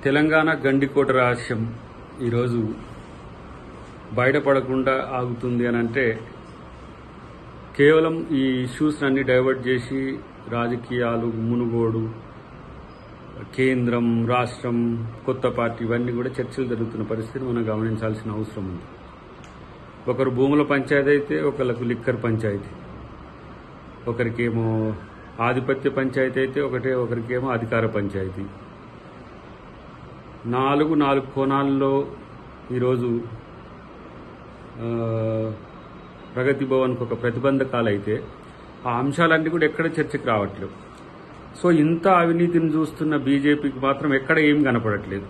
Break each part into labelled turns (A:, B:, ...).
A: తెలంగాణ గండికోట రహస్యం ఈరోజు బయటపడకుండా ఆగుతుంది అని అంటే కేవలం ఈ ఇష్యూస్ అన్ని డైవర్ట్ చేసి రాజకీయాలు మునుగోడు కేంద్రం రాష్ట్రం కొత్త పార్టీ ఇవన్నీ కూడా చర్చలు జరుగుతున్న పరిస్థితిని మనం గమనించాల్సిన అవసరం ఉంది ఒకరు భూముల పంచాయతీ అయితే ఒకరికి లిక్కర్ పంచాయతీ ఒకరికేమో ఆధిపత్య పంచాయతీ అయితే ఒకటే ఒకరికేమో అధికార పంచాయతీ నాలుగు నాలుగు కోణాల్లో ఈరోజు ఆ, ప్రగతి భవన్కి ఒక ప్రతిబంధకాలు అయితే ఆ అంశాలన్నీ కూడా ఎక్కడ చర్చకు రావట్లేవు సో ఇంత అవినీతిని చూస్తున్న బీజేపీకి మాత్రం ఎక్కడ ఏం కనపడట్లేదు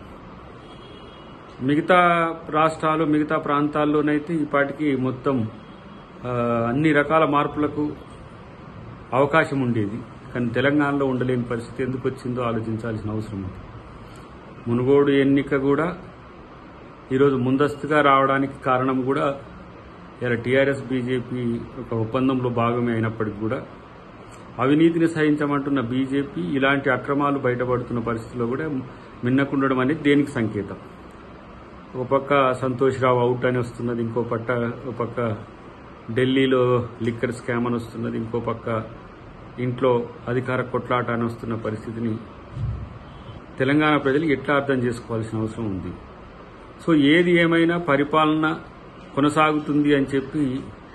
A: మిగతా రాష్ట్రాలు మిగతా ప్రాంతాల్లోనైతే ఈ పాటికి మొత్తం ఆ, అన్ని రకాల మార్పులకు అవకాశం ఉండేది కానీ తెలంగాణలో ఉండలేని పరిస్థితి ఎందుకు వచ్చిందో ఆలోచించాల్సిన అవసరం ఉంది మునుగోడు ఎన్నిక కూడా ఈరోజు ముందస్తుగా రావడానికి కారణం కూడా ఇలా టీఆర్ఎస్ బీజేపీ ఒక ఒప్పందంలో భాగమే అయినప్పటికీ కూడా అవినీతిని సహించమంటున్న బీజేపీ ఇలాంటి అక్రమాలు బయటపడుతున్న పరిస్థితిలో కూడా మిన్నకుండడం అనేది దేనికి సంకేతం ఒక పక్క సంతోష్ రావు అవుట్ అని వస్తున్నది ఇంకో పక్క ఒక పక్క ఢిల్లీలో లిక్కర్ స్కామ్ అని వస్తున్నది ఇంకో పక్క ఇంట్లో అధికార కొట్లాట అని వస్తున్న పరిస్థితిని తెలంగాణ ప్రజలు ఎట్లా అర్థం చేసుకోవాల్సిన అవసరం ఉంది సో ఏది ఏమైనా పరిపాలన కొనసాగుతుంది అని చెప్పి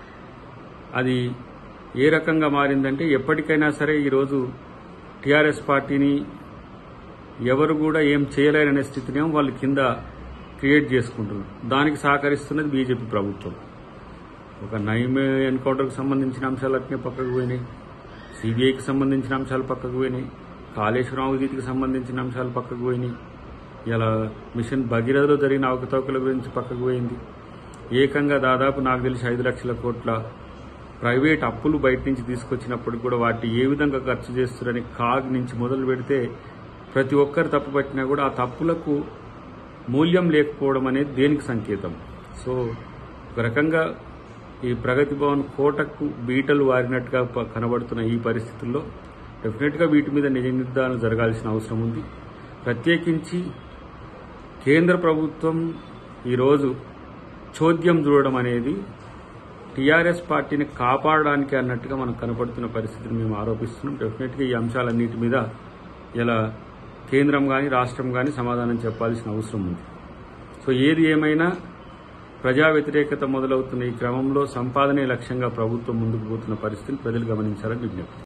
A: అది ఏ రకంగా మారిందంటే ఎప్పటికైనా సరే ఈరోజు టీఆర్ఎస్ పార్టీని ఎవరు కూడా ఏం చేయలేరనే స్థితినేమో వాళ్ళు కింద క్రియేట్ చేసుకుంటున్నారు దానికి సహకరిస్తున్నది బీజేపీ ప్రభుత్వం ఒక నైమ్ ఎన్కౌంటర్కి సంబంధించిన అంశాలు అట్నే పక్కకు పోయినాయి సిబిఐకి సంబంధించిన అంశాలు పక్కకు పోయినాయి కాళేశ్వరం అవినీతికి సంబంధించిన అంశాలు పక్కకు పోయినాయి ఇలా మిషన్ భగీరథలో జరిగిన అవకతవకల గురించి పక్కకు పోయింది ఏకంగా దాదాపు నాకు తెలిసి ఐదు లక్షల కోట్ల ప్రైవేట్ అప్పులు బయట నుంచి తీసుకొచ్చినప్పుడు కూడా వాటి ఏ విధంగా ఖర్చు చేస్తున్నారని కాగ్ నుంచి మొదలు పెడితే ప్రతి ఒక్కరు తప్పు పట్టినా కూడా ఆ తప్పులకు మూల్యం లేకపోవడం అనేది దేనికి సంకేతం సో ఒక రకంగా ఈ ప్రగతి భవన్ కోటకు బీటలు వారినట్టుగా ప- కనబడుతున్న ఈ పరిస్థితుల్లో డెఫినెట్గా వీటి మీద నిజ నిర్ధారణ జరగాల్సిన అవసరం ఉంది ప్రత్యేకించి కేంద్ర ప్రభుత్వం ఈరోజు చోద్యం చూడడం అనేది టీఆర్ఎస్ పార్టీని కాపాడడానికి అన్నట్టుగా మనకు కనపడుతున్న పరిస్థితిని మేము ఆరోపిస్తున్నాం డెఫినెట్గా ఈ అంశాలన్నిటి మీద ఇలా కేంద్రం కానీ రాష్ట్రం కానీ సమాధానం చెప్పాల్సిన అవసరం ఉంది సో ఏది ఏమైనా ప్రజా వ్యతిరేకత మొదలవుతున్న ఈ క్రమంలో సంపాదనే లక్ష్యంగా ప్రభుత్వం ముందుకు పోతున్న పరిస్థితిని ప్రజలు గమనించాలని విజ్ఞప్తి